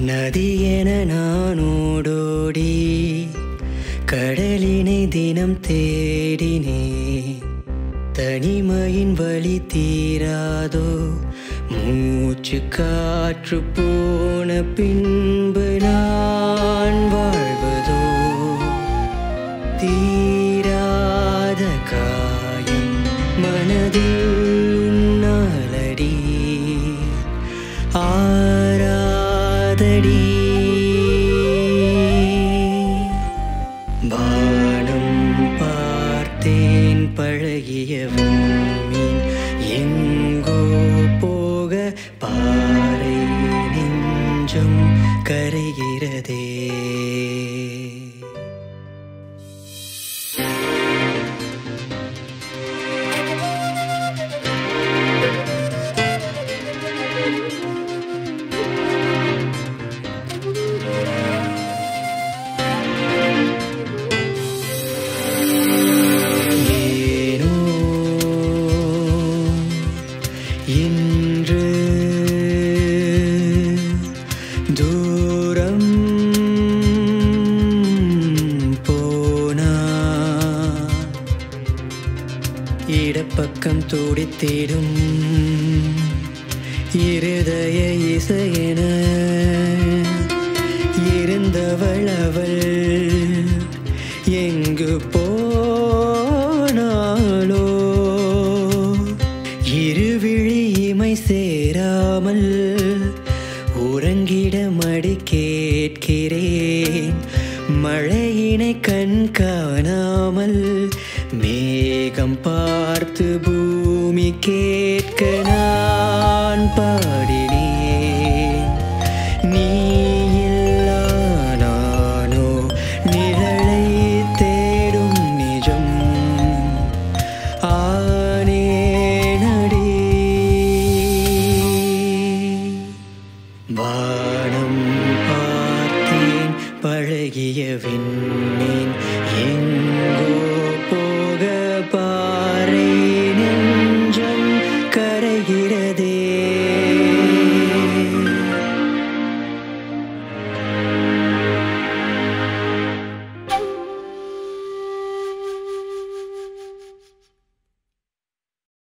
நதி என நானோடோடி கடலினை தினம் தேடினேன் தனிமையின் வழி தீராதோ மூச்சு காற்று போன பின்பு நான் வாழ்வதோ தீராத காயம் மனதில் உன்னாலடி ஆராதடி வானம் பார்த்தேன் பழகிய விண்மீன் எங்கோ போக பாறை நெஞ்சம் கரைகிறதே ஏனோ இன்று தூரம் போனா இடப்பக்கம் துடித்திடும் இருதய இசையென இருந்தவள் அவள் எங்கு போனாளோ இருவிழி இமை சேராமல் உறங்கிட மடி கேட்கிறேன் மழையினை கண் காணாமல் மேகம் பார்த்து பூமி கேட்க நான் பாடி